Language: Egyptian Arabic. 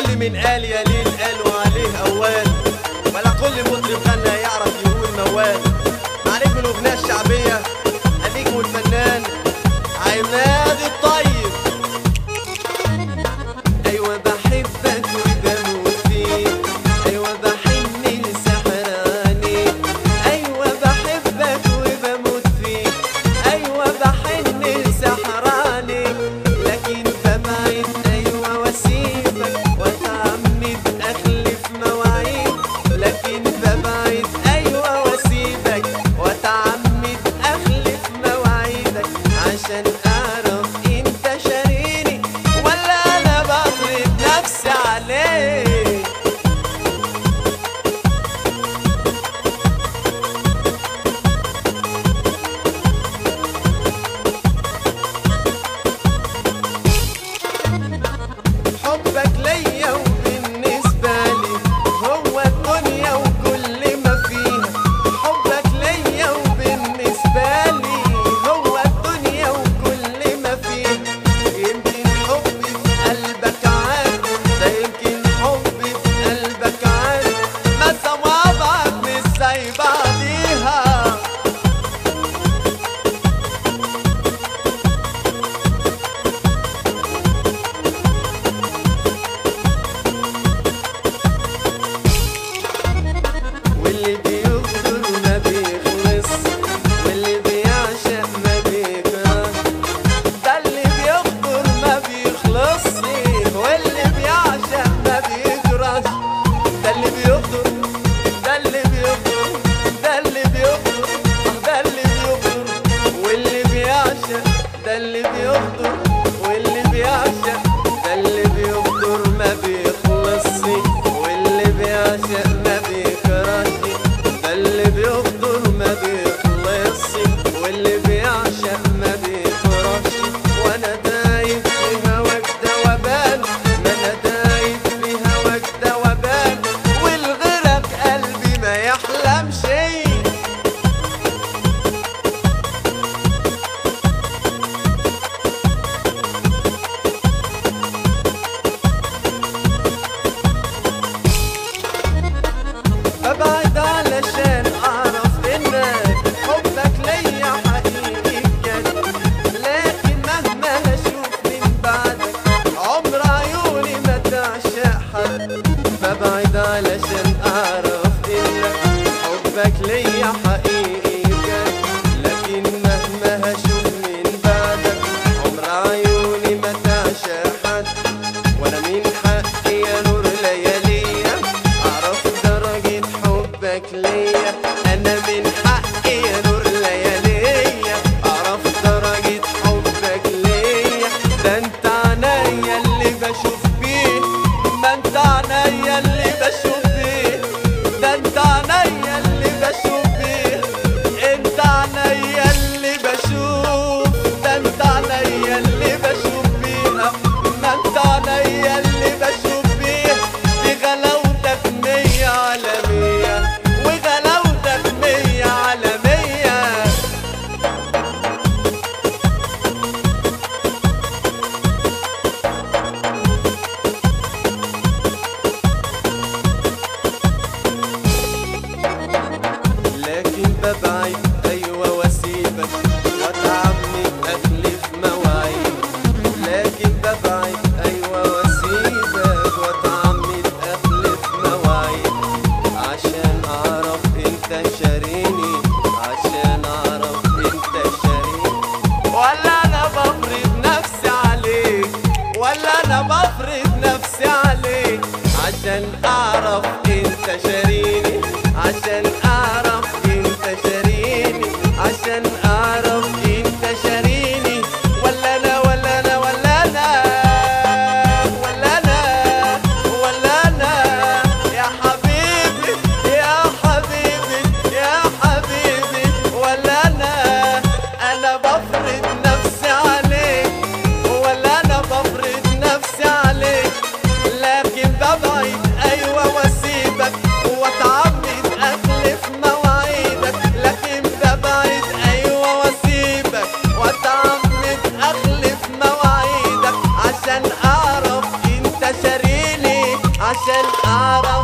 كل من قال يا ليل قالوا عليه أوان ولا كل مطرب غنى يعرف يقول موال عليك من الأغنية الشعبية عليك والفنان عماد الطيب أيوة بحبك وبموت فيك أيوة بحن لسحراني أيوة بحبك وبموت فيك أيوة بحن لسحراني لكن ببعد أيوة واسيبك وأتعمد أخلف مواعيد لكن ببعد أيوة واسيبك وأتعمد أخلف مواعيدك عشان أعرف أنت شاريني ولا أنا بضرب نفسي عليك حبك ليا وبالنسبة لي هو الدنيا وكل ما فيها حبك ليا وبالنسبة لي هو الدنيا وكل ما فيها يمكن حبي في قلبك عاد ده يمكن حبي في قلبك عاد ما صوابعك مش زي بعضيها واللي بيغدر ما بيخلص واللي بيعشق ما بيكره ده اللي بيغدر ما بيخلص واللي بيعشق ما بيكرهش ده اللي بيغدر ده اللي بيغدر ده اللي بيغدر اه ده اللي بيغدر واللي بيعشق ده اللي بيغدر واللي بيعشق ده اللي بيغدر ما بيخلص واللي بيعشق ما بيكرهش ده اللي بيغدر ما بيخلص واللي بيعشق ما بيكرهش وانا دايب في هواك دوبان ما انا دايب في هواك دوبان والغيرك قلبي ما يحلمش ابعد علشان اعرف انك حبك ليا حقيقي بجد لكن مهما هشوف من بعدك عمر عيوني ما تعشق حد ببعد علشان اعرف انك حبك ليا حقيقي بجد لكن مهما هشوف من بعدك عمر عيوني ما تعشق حد وانا من حقي يا نور لياليا اعرف درجة حبك ليا انا من حقي يا نور لياليا اعرف درجة حبك ليا ده انت عنيا اللي بشوف بيه ما انت عنيا اللي بشوف بيه ده انت عنيا اللي بشوف بيه انت عنيا اللي بشوف ده انت عنيا اللي بشوف بيها ما انت عنيا اللي بشوف بيه بغلاوتك مية على مية وغلاوتك مية على مية لكن ببعد ايوه واسيبك واتعمد اخلف مواعيد لكن ببعد ايوه واسيبك واتعمد اخلف مواعيد عشان اعرف انت شاريني عشان اعرف انت شاريني ولا انا بفرض نفسي عليك ولا انا بفرض نفسي عليك عشان اعرف انت شاريني عشان اعرف انت شاريني عشان اعرف انت شاريني ولا انا ولا انا ولا انا ولا انا ولا انا يا حبيبي يا حبيبي يا حبيبي ولا انا انا بفرض نفسي عليك ولا انا بفرض نفسي عليك لكن ببعد ايوه واسيبك عشان اعرف